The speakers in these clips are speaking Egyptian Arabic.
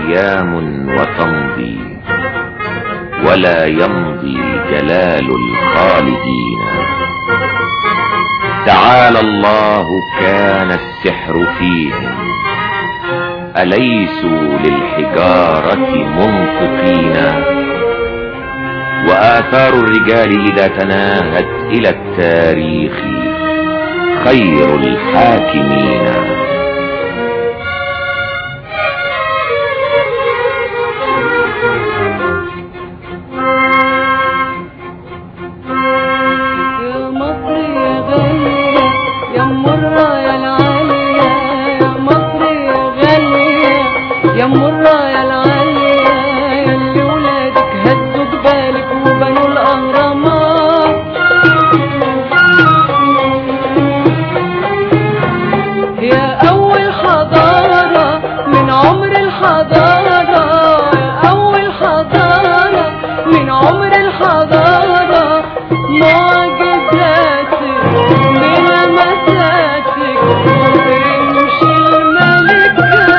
أيام وتمضي ولا يمضي جلال الخالدين تعالى الله كان السحر فيهم أليسوا للحجارة منطقين وآثار الرجال إذا تناهت إلى التاريخ خير الحاكمين يا مصر يا غالية يا مرة يا العالية يا مصر يا غالية يا مرة يا العالية ياللي ولادك هزوا جبالك وبنوا الأهرامات يا أول حضارة من عمر الحضارة يا أول حضارة من عمر الحضارة معجزاتك بلمساتك تمشي الملكة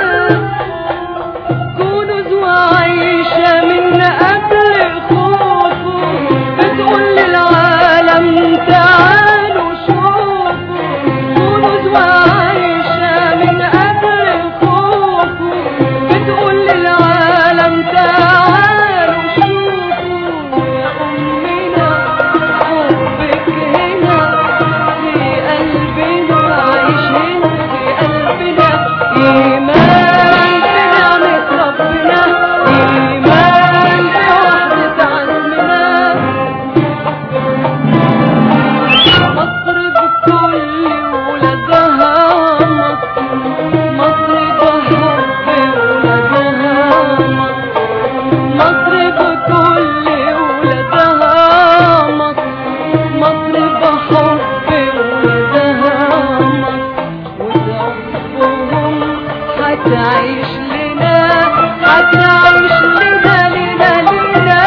كنوز وعيشة من قبل خوفه بتقول للعالم تعالوا شوفوا كنوز وعيشة من قبل خوفه بتقول للعالم تعالوا شوفوا يا أمنا حبك هنا في قلبنا عايش هنا في قلبنا إيمان بنعمة ربنا إيمان بوحدة عزمنا مصر بكل ولادها مصر مصر بحب ولادها مصر مصر بكل ولادها مصر مصر بحب ولادها مصر وتعصبهم هتعيش لنا هتعيش لنا لنا لنا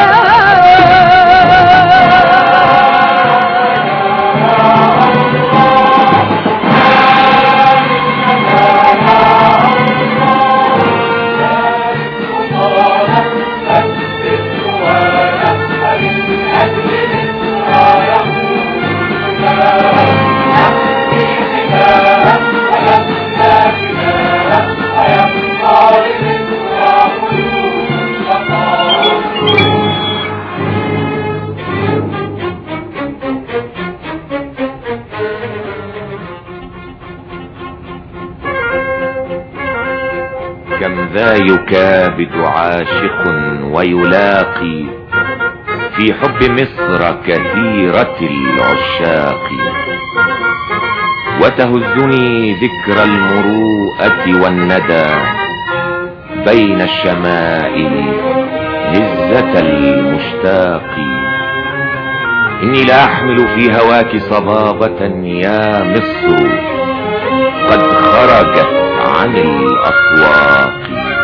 كم ذا يكابد عاشق ويلاقي في حب مصر كثيرة العشاق وتهزني ذكرى المروءة والندى بين الشمائل هزة المشتاق إني لا أحمل في هواك صبابة يا مصر قد خرجت عن الأسواق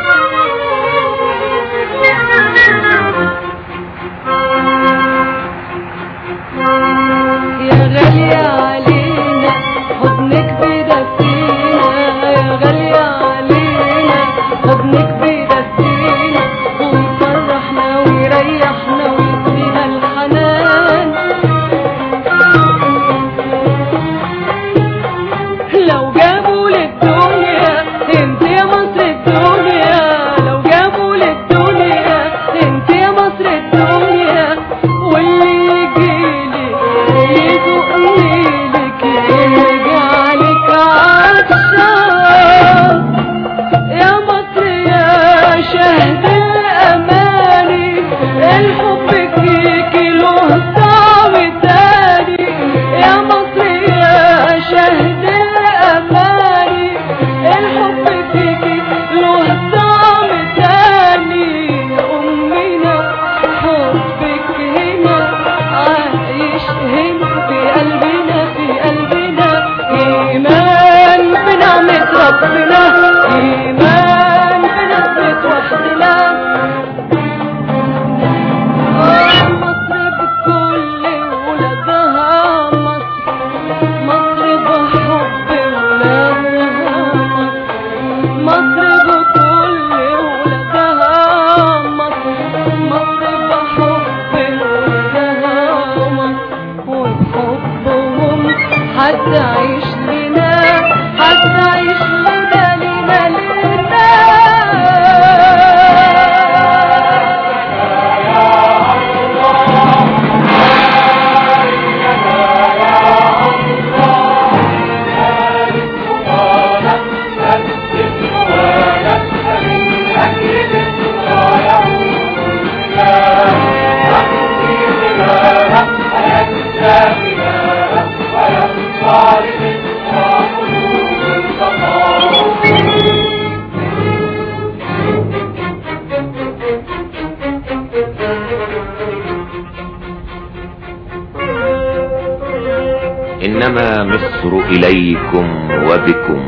يا غالية علينا حضنك بيدفينا يا غالية علينا حضنك بيدفينا ويفرحنا ويريحنا ويدينا الحنان لو جابوا للدنيا انت يا مصر الدنيا لو جابوا للدنيا انت يا مصر الدنيا واللي يجيلي يدقني لك يرجع لك عطشان يا مصر يا إنما مصر إليكم وبكم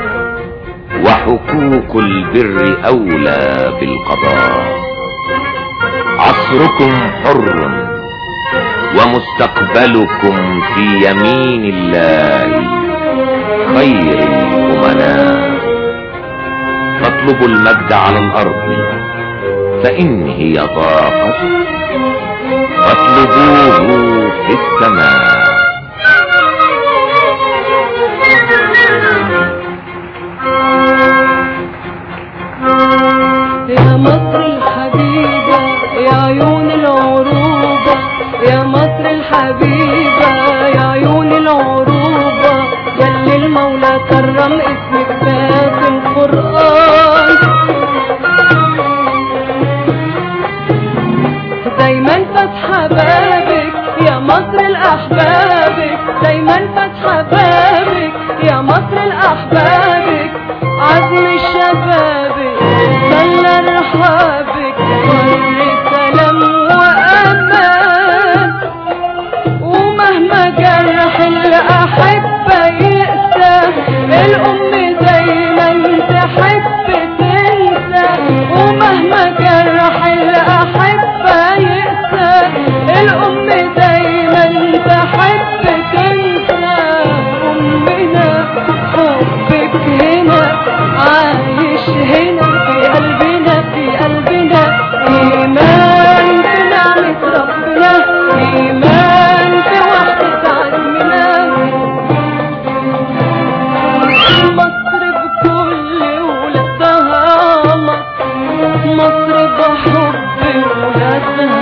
وحقوق البر أولى بالقضاء عصركم حر ومستقبلكم في يمين الله خير الأمناء فاطلبوا المجد على الأرض فإن هي ضاقت واطلبوه في السماء يا مصر الحبيبة يا عيون العروبة يا مصر الحبيبة يا عيون العروبة يلي المولى كرم اسمك في القرآن دايما فاتحة بابك يا مصر الأحبابك دايما فاتحة بابك يا مصر الأحبابك عزم الشبابك خلى رحابك وري سلام وأمان ومهما جرح الأحبة يقسى الأم دايما تحب تنسى ومهما جرح الأحبة يقسى الأم دايما تحب تنسى أمنا حبك هنا عايش هنا في قلبنا في قلبنا إيمان في نعمة ربنا إيمان في وحدة عزمنا مصر بكل ولادها مصر مصر بحب ولادها